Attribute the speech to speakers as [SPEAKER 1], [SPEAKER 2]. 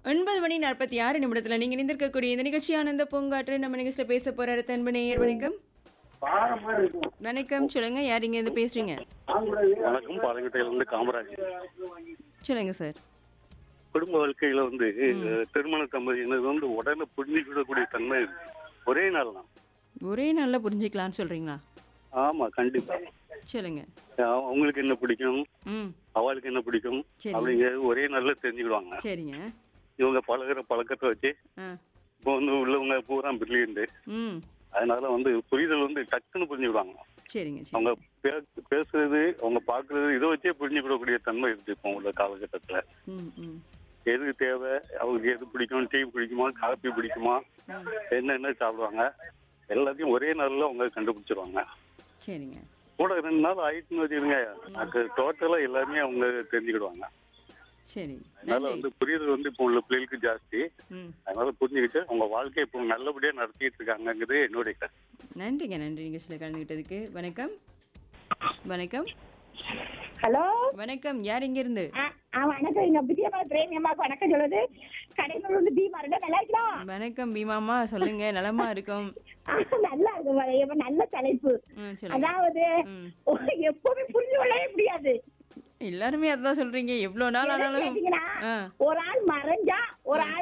[SPEAKER 1] ஒன்பது மணி நாற்பத்தி ஆறு நிமிடத்துல நீங்க நிந்திருக்கக்கூடிய இந்த நிகழ்ச்சி ஆனந்த பூங்காற்று நம்ம நிகழ்ச்சியில பேச போற அடுத்த அன்பு நேயர் வணக்கம் வணக்கம் சொல்லுங்க யார் இங்க இருந்து பேசுறீங்க
[SPEAKER 2] வணக்கம் பாலக்கோட்டையிலிருந்து காமராஜ்
[SPEAKER 1] சொல்லுங்க சார்
[SPEAKER 2] குடும்ப வாழ்க்கையில வந்து திருமண தம்பதியினர் வந்து உடனே புரிஞ்சுக்கிடக்கூடிய தன்மை இருக்கு ஒரே நாள் தான்
[SPEAKER 1] ஒரே நாள்ல புரிஞ்சுக்கலாம்னு சொல்றீங்களா
[SPEAKER 2] ஆமா கண்டிப்பா
[SPEAKER 1] சொல்லுங்க
[SPEAKER 2] அஹ் அவங்களுக்கு என்ன பிடிக்கும்
[SPEAKER 1] ம்
[SPEAKER 2] அவளுக்கு என்ன பிடிக்கும்
[SPEAKER 1] சரி.
[SPEAKER 2] அப்படிங்கிறது ஒரே நாள்ல தெரிஞ்சுக்கிடுவாங்க
[SPEAKER 1] சரிங்க
[SPEAKER 2] இவங்க பழகுற பழக்கத்தை வச்சு
[SPEAKER 1] ஆ
[SPEAKER 2] இப்போ வந்து உள்ளவங்க பூரா பிரில்லியன்ட்
[SPEAKER 1] ம்
[SPEAKER 2] அதனால வந்து புரிதல் வந்து டக்குன்னு புரிஞ்சுக்கிடுவாங்க
[SPEAKER 1] சரிங்க
[SPEAKER 2] அவங்க
[SPEAKER 1] சரி
[SPEAKER 2] பே- பேசுறது அவங்க பாக்குறது இதை வச்சே புரிஞ்சுக்கிடக்கூடிய தன்மை இருக்கு இப்போ உள்ள காலகட்டத்துல
[SPEAKER 1] ம் ம்
[SPEAKER 2] எது தேவை அவங்களுக்கு எது பிடிக்கும் டீ பிடிக்குமா காபி பிடிக்குமா
[SPEAKER 1] ம்.
[SPEAKER 2] என்னென்ன சாப்பிடுவாங்க எல்லாத்தையும் ஒரே நாள்ல அவங்க கண்டுபிடிச்சிருவாங்க
[SPEAKER 1] சரிங்க
[SPEAKER 2] கூட ரெண்டு நாள் ஆயிட்டுன்னு வச்சுருங்க அது டோட்டலா எல்லாமே அவங்க தெரிஞ்சுக்கிடுவாங்க
[SPEAKER 1] சரி
[SPEAKER 2] அதனால
[SPEAKER 1] நன்றி
[SPEAKER 2] வந்து புரியுறது வந்து இப்போ உள்ள பிள்ளைகளுக்கு ஜாஸ்தி
[SPEAKER 1] ம்
[SPEAKER 2] அதனால புரிஞ்சுக்கிட்டு அவங்க வாழ்க்கையை இப்போ நல்லபடியா நடத்திட்டு இருக்காங்கங்கிறது என்னுடைய கருத்து
[SPEAKER 1] நன்றிங்க நன்றி நிகழ்ச்சியில் கலந்துக்கிட்டதுக்கு வணக்கம் வணக்கம்
[SPEAKER 3] ஹலோ
[SPEAKER 1] வணக்கம் யார் இங்க இருந்து
[SPEAKER 3] ஆ ஆ, வணக்கம் எங்க விஜயமா பிரேமி அம்மாவுக்கு வணக்கம் சொல்லுது கடைநூல் வந்து பீமா ரெண்டும் நல்லா இருக்கலாம்
[SPEAKER 1] வணக்கம் பீமாமா சொல்லுங்க நலமா இருக்கும்
[SPEAKER 3] நல்லா இருக்கு வ- இவ நல்ல தலைப்பு
[SPEAKER 1] ம் சொல்லுங்க
[SPEAKER 3] அதாவது
[SPEAKER 1] ம்
[SPEAKER 3] எப்பவுமே புரிஞ்சு கொள்ளவே முடியாது
[SPEAKER 1] எல்லாருமே அதான் சொல்றீங்க எவ்வளவு நாள்
[SPEAKER 3] எதை
[SPEAKER 1] ஆனாலும்
[SPEAKER 3] கேட்டீங்கன்னா
[SPEAKER 1] ஆ
[SPEAKER 3] ஒரு ஆள் மறைஞ்சா ஒரு ஆள்